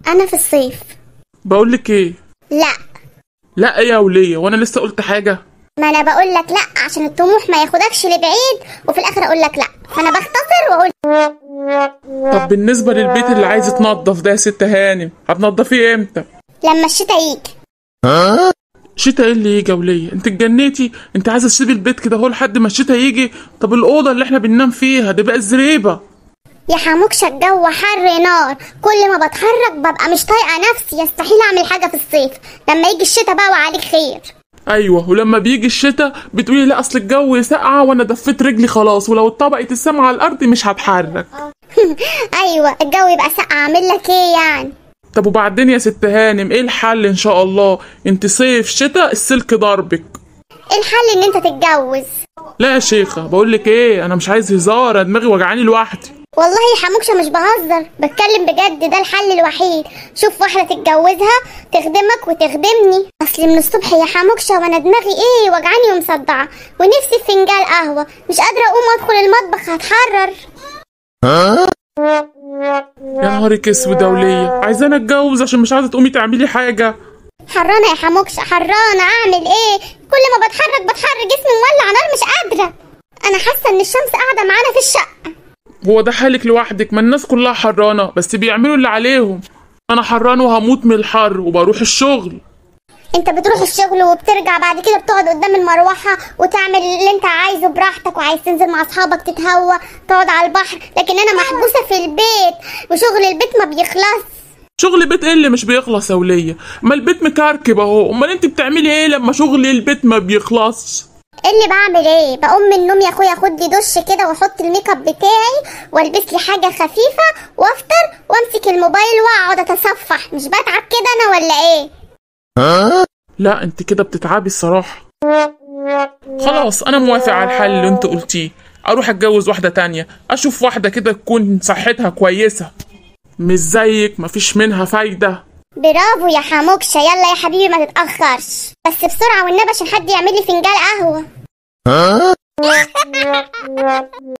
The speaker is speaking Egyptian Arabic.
انا في الصيف بقول لك ايه لا لا يا وليه وانا لسه قلت حاجه ما انا بقول لك لا عشان الطموح ما ياخدكش لبعيد وفي الاخر اقول لك لا فانا بختصر واقول طب بالنسبه للبيت اللي عايز يتنضف ده يا ست هانم هتنضفيه امتى لما الشتاء يجي شتا ايه اللي يجي يا وليه انت اتجنيتي انت عايزه تسيبي البيت كده اهو لحد ما الشتا يجي طب الاوضه اللي احنا بننام فيها دي بقى زريبه يا حموكشة الجو حر نار كل ما بتحرك ببقى مش طايقة نفسي يستحيل اعمل حاجة في الصيف لما يجي الشتاء بقى وعليك خير ايوه ولما بيجي الشتا بتقولي لا اصل الجو ساقعه وانا دفيت رجلي خلاص ولو اتطبقت السما على الارض مش هتحرك ايوه الجو يبقى ساقع اعمل لك ايه يعني طب وبعدين يا ست هانم ايه الحل ان شاء الله انت صيف شتا السلك ضربك ايه الحل ان انت تتجوز لا يا شيخه بقول لك ايه انا مش عايز هزار أنا دماغي وجعاني لوحدي والله يا حموكشة مش بهزر بتكلم بجد ده الحل الوحيد شوف واحدة تتجوزها تخدمك وتخدمني اصل من الصبح يا حموكشة وانا دماغي ايه وجعاني ومصدعة ونفسي في فنجان قهوة مش قادرة اقوم ادخل المطبخ هتحرر يا نهارك اسود يا وليه عايزاني اتجوز عشان مش عايزه تقومي تعملي حاجه حرانة يا حموكشة حرانة اعمل ايه كل ما بتحرك بتحرك جسمي مولع نار مش قادرة انا حاسة ان الشمس قاعدة معانا في الشقة هو ده حالك لوحدك ما الناس كلها حرانه بس بيعملوا اللي عليهم انا حران وهموت من الحر وبروح الشغل انت بتروح الشغل وبترجع بعد كده بتقعد قدام المروحة وتعمل اللي انت عايزه براحتك وعايز تنزل مع اصحابك تتهوى تقعد على البحر لكن انا محبوسة في البيت وشغل البيت ما بيخلص شغل بيت ايه اللي مش بيخلص يا وليه ما البيت مكركب اهو امال انت بتعملي ايه لما شغل البيت ما بيخلصش ايه اللي بعمل ايه بقوم من النوم يا اخويا اخد لي دش كده واحط الميك اب بتاعي والبس لي حاجه خفيفه وافطر وامسك الموبايل واقعد اتصفح مش بتعب كده انا ولا ايه لا انت كده بتتعبي الصراحه خلاص انا موافق على الحل اللي انت قلتيه اروح اتجوز واحده تانية اشوف واحده كده تكون صحتها كويسه مش زيك مفيش منها فايده برافو يا حموكشة يلا يا حبيبي ما تتأخرش بس بسرعة والنبي عشان حد يعمل لي فنجان قهوة